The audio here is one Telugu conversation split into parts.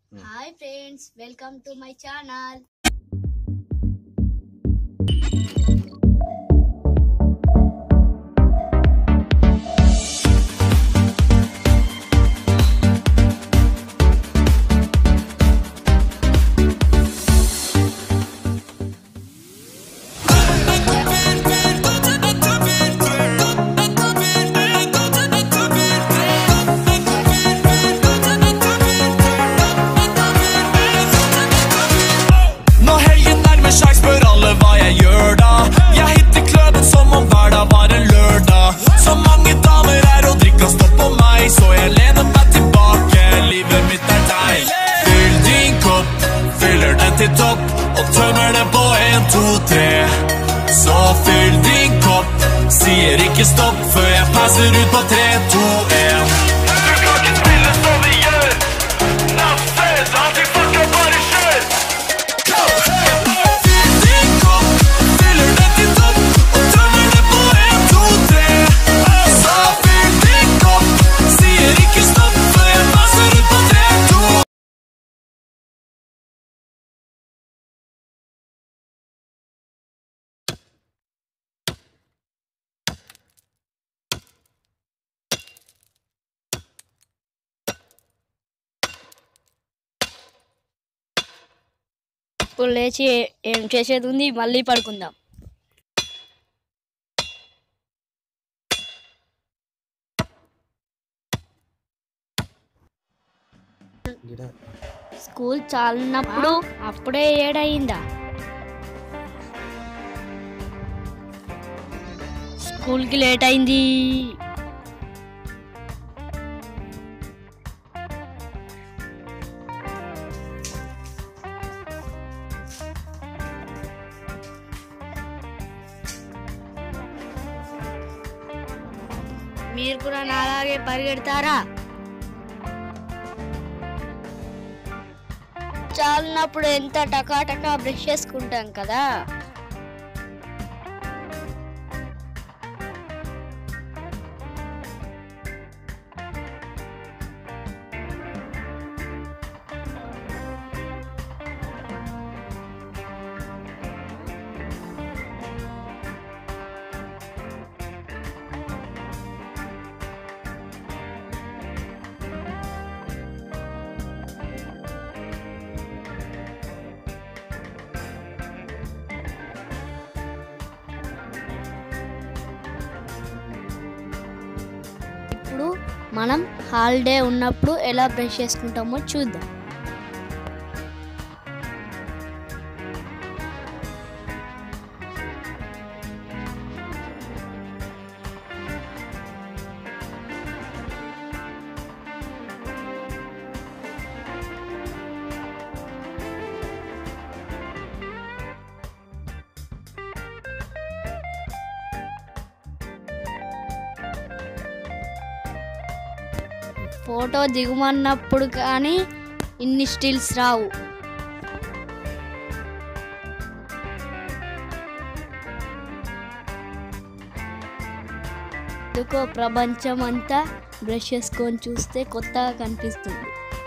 Hi friends welcome to my channel Når helgen nærmer seg, spør alle hva jeg gjør da. Jeg hitter kløden som om hverdag var en lørdag. Så mange damer er og drikker stopp på meg, så jeg lener meg tilbake. Livet mitt er deg. Fyll din kopp, fyller den til topp, og tømmer det på en, to, tre. Så fyll din kopp, sier ikke stopp før jeg passer ut på tre, to, en. Du kan ikke spille som vi gjør. Nafset, antifucka, bare kjør. Fyll din kopp, fyller den til topp og tømmer det på en, to, tre. Så fyll din kopp, sier ikke stopp før jeg passer ut på tre, to. ఇప్పుడు లేచి ఏం చేసేది ఉంది మళ్ళీ పడుకుందాం స్కూల్ చాలినప్పుడు అప్పుడే ఏడయిందా స్కూల్కి లేట్ అయింది మీరు కూడా నాలాగే పరిగెడతారా చాలినప్పుడు ఎంత టకాటకా బ్రష్ చేసుకుంటాం కదా ఇప్పుడు మనం హాలిడే ఉన్నప్పుడు ఎలా బ్రష్ చేసుకుంటామో చూద్దాం ఫోటో దిగుమన్నప్పుడు కానీ ఇన్ని స్టిల్స్ రావు ఎందుకో ప్రపంచం అంతా బ్రష్ చేసుకొని చూస్తే కొత్తగా కనిపిస్తుంది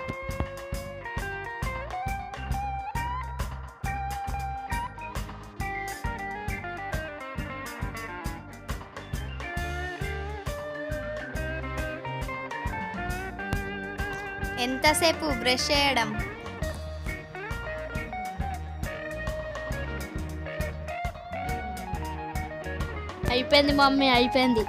ఎంతసేపు బ్రష్ చేయడం అయిపోయింది మమ్మీ అయిపోయింది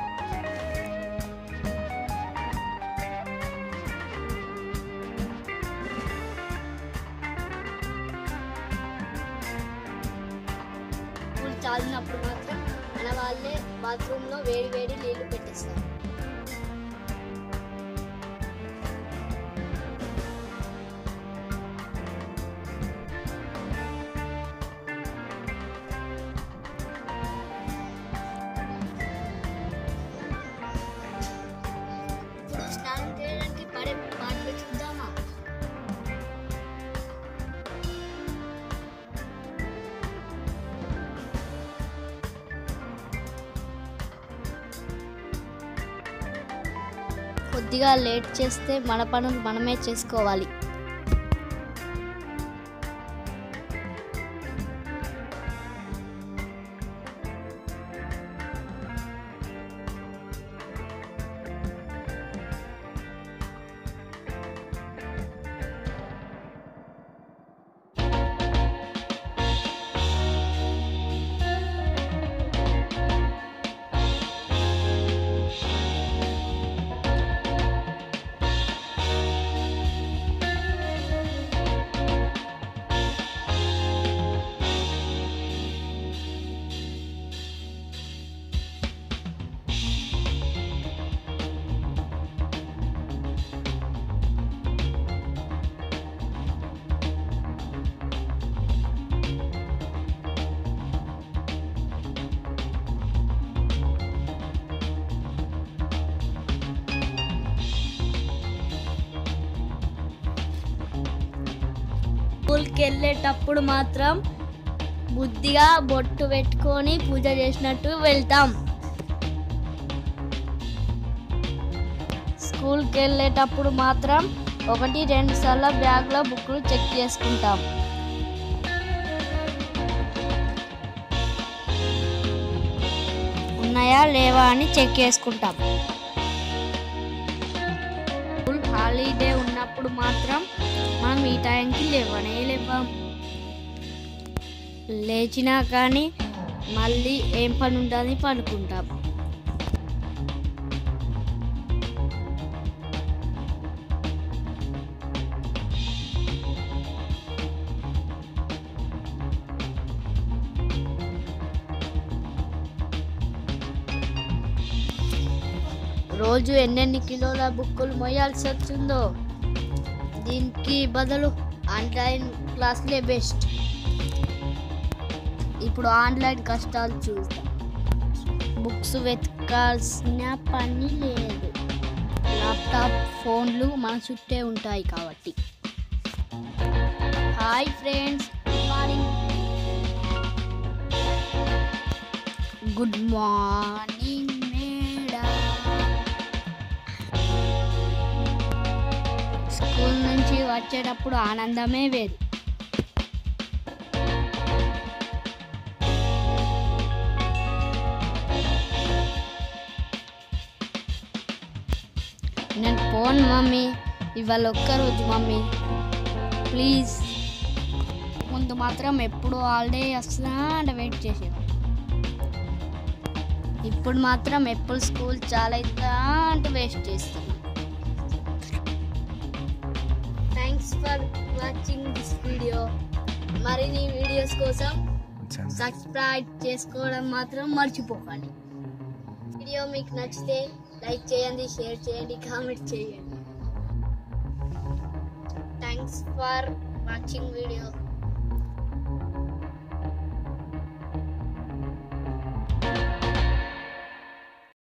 స్కూల్ చాలినప్పుడు మాత్రం మన వాళ్ళే బాత్రూంలో వేడి వేడి నీళ్లు పెట్టేస్తారు ఇప్పుడు స్నానం చేయడానికి పడే పాటలు చూద్దామా కొద్దిగా లేట్ చేస్తే మన పనులు మనమే చేసుకోవాలి స్కూల్కి వెళ్ళేటప్పుడు మాత్రం బుద్ధిగా బొట్టు పెట్టుకొని పూజ చేసినట్టు వెళ్తాం స్కూల్కి వెళ్ళేటప్పుడు మాత్రం ఒకటి రెండు సార్లు బ్యాగ్లో బుక్లు చెక్ చేసుకుంటాం ఉన్నాయా లేవా అని చెక్ చేసుకుంటాం స్కూల్ హాలిడే ఉన్నప్పుడు మాత్రం మనం ఈ టైంకి లేవనే లేవాం లేచినా కానీ మళ్ళీ ఏం పని ఉంటుంది పడుకుంటాం రోజు ఎన్నెన్ని కిలోల బుక్కులు మోయాల్సి వచ్చిందో దీనికి బదులు ఆన్లైన్ క్లాసులే బెస్ట్ ఇప్పుడు ఆన్లైన్ కష్టాలు చూద్దాం బుక్స్ వెతకాల్సిన పని లేదు ల్యాప్టాప్ ఫోన్లు మన చుట్టే ఉంటాయి కాబట్టి hi friends good morning good morning madam school నుంచి వచ్చేటప్పుడు ఆనందమే వేరు నేను పోను మమ్మీ ఇవాళ ఒక్కరోజు మమ్మీ ప్లీజ్ ముందు మాత్రం ఎప్పుడు హాలిడే వస్తుందా అంటే వెయిట్ చేసేది ఇప్పుడు మాత్రం ఎప్పుడు స్కూల్ చాలా అవుతుందా అంటే వేస్ట్ చేస్తాను thanks for watching this video మరిన్ని వీడియోస్ కోసం సబ్స్క్రైబ్ చేసుకోవడం మాత్రం మర్చిపోకండి వీడియో మీకు నచ్చితే లైక్ చేయండి షేర్ చేయండి కామెంట్ చేయండి థ్యాంక్స్ ఫర్ వాచింగ్ వీడియో